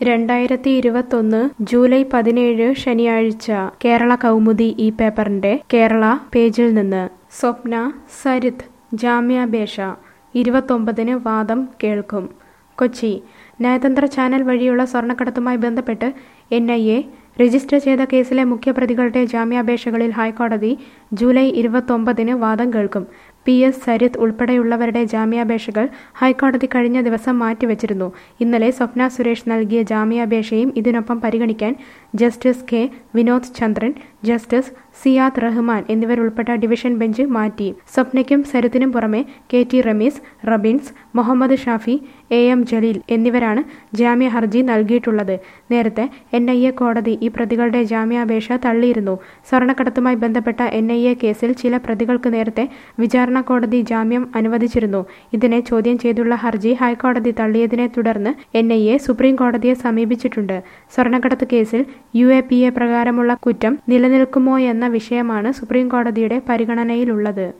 രണ്ടായിരത്തി ഇരുപത്തൊന്ന് ജൂലൈ പതിനേഴ് ശനിയാഴ്ച കേരള കൗമുദി ഈ പേപ്പറിന്റെ കേരള പേജിൽ നിന്ന് സ്വപ്ന സരിത് ജാമ്യാപേക്ഷ ഇരുപത്തൊമ്പതിന് വാദം കേൾക്കും കൊച്ചി നയതന്ത്ര ചാനൽ വഴിയുള്ള സ്വർണ്ണക്കടത്തുമായി ബന്ധപ്പെട്ട് എൻ ഐ എ രജിസ്റ്റർ ചെയ്ത കേസിലെ മുഖ്യപ്രതികളുടെ ജാമ്യാപേക്ഷകളിൽ ഹൈക്കോടതി ജൂലൈ ഇരുപത്തൊമ്പതിന് വാദം കേൾക്കും പി എസ് സരിത് ഉൾപ്പെടെയുള്ളവരുടെ ജാമ്യാപേക്ഷകൾ ഹൈക്കോടതി കഴിഞ്ഞ ദിവസം മാറ്റിവച്ചിരുന്നു ഇന്നലെ സ്വപ്ന സുരേഷ് നൽകിയ ജാമ്യാപേക്ഷയും ഇതിനൊപ്പം പരിഗണിക്കാൻ justice K Vinod Chandran justice Siyad Rahman എന്നിവരുൾപ്പെട്ട ഡിവിഷൻ ബെഞ്ച് മാറ്റി സ്വപ്നയ്ക്കും സരിത്തിനും പുറമെ K T Rameez Rabins Muhammad Shafi A M Jaleel എന്നിവരാണ് ജാമ്യ ഹർജി നൽകിയിട്ടുള്ളത് നേരത്തെ എൻ ഐ എ കോടതി ഈ പ്രതികളുടെ ജാമ്യാപേക്ഷ തള്ളിയിരുന്നു സ്വർണ്ണക്കടത്തുമായി ബന്ധപ്പെട്ട എൻ ഐ എ കേസിൽ ചില പ്രതികൾക്ക് നേരത്തെ വിചാരണ കോടതി ജാമ്യം അനുവദിച്ചിരുന്നു ഇതിനെ ചോദ്യം ചെയ്തുള്ള ഹർജി ഹൈക്കോടതി തള്ളിയതിനെ തുടർന്ന് എൻ ഐ എ സുപ്രീം കോടതിയെ സമീപിച്ചിട്ടുണ്ട് സ്വർണ്ണക്കടത്ത് കേസിൽ യു എ പി എ പ്രകാരമുള്ള കുറ്റം നിലനിൽക്കുമോയെന്ന വിഷയമാണ് സുപ്രീം കോടതിയുടെ പരിഗണനയിലുള്ളത്